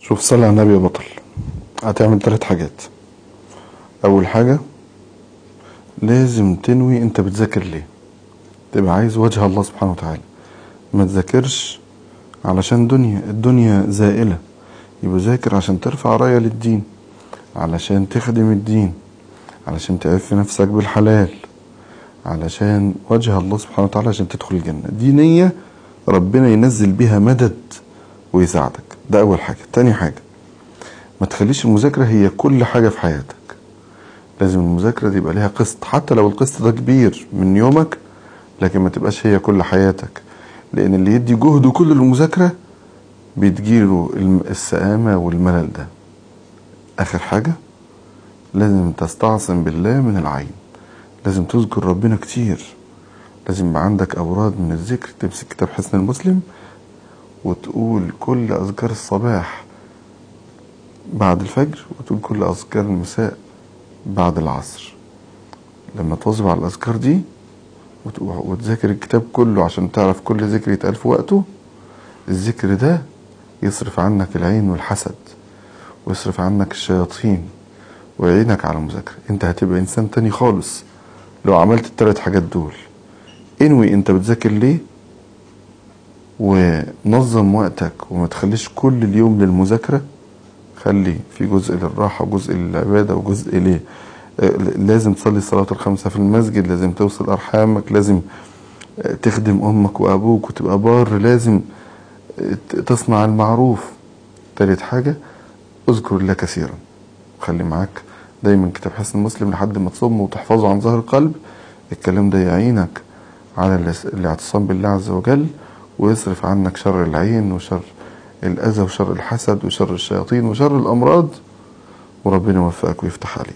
شوف صلي على النبي يا بطل هتعمل ثلاث حاجات اول حاجة لازم تنوي انت بتذاكر ليه تبقى عايز وجه الله سبحانه وتعالى ما تذاكرش علشان دنيا الدنيا زائلة يبقى ذاكر عشان ترفع راية للدين علشان تخدم الدين علشان تعف نفسك بالحلال علشان وجه الله سبحانه وتعالى عشان تدخل الجنة دي نية ربنا ينزل بها مدد ويساعدك ده أول حاجة تاني حاجة ما تخليش المذاكرة هي كل حاجة في حياتك لازم المذاكرة دي يبقى ليها قسط حتى لو القسط ده كبير من يومك لكن ما تبقاش هي كل حياتك لأن اللي يدي جهده كله للمذاكرة بتجيله السآمة والملل ده آخر حاجة لازم تستعصم بالله من العين لازم تذكر ربنا كتير لازم يبقى عندك أوراد من الذكر تمسك كتاب حسن المسلم وتقول كل أذكار الصباح بعد الفجر وتقول كل أذكار المساء بعد العصر لما تواظب على الأذكار دي وتذاكر الكتاب كله عشان تعرف كل ذكر يتقال في وقته الذكر ده يصرف عنك العين والحسد ويصرف عنك الشياطين ويعينك على المذاكرة انت هتبقى انسان تاني خالص لو عملت التلات حاجات دول انوي انت بتذاكر ليه ونظم وقتك وما تخليش كل اليوم للمذاكرة خلي في جزء للراحة وجزء للعبادة وجزء ليه لازم تصلي الصلاة الخمسة في المسجد لازم توصل أرحامك لازم تخدم أمك وأبوك وتبقى بار لازم تصنع المعروف تالت حاجة اذكر الله كثيرا خلي معاك دايما كتاب حسن مسلم لحد ما تصمه وتحفظه عن ظهر القلب الكلام ده يعينك على الاعتصام بالله عز وجل ويصرف عنك شر العين وشر الأذى وشر الحسد وشر الشياطين وشر الأمراض وربنا يوفقك ويفتح عليك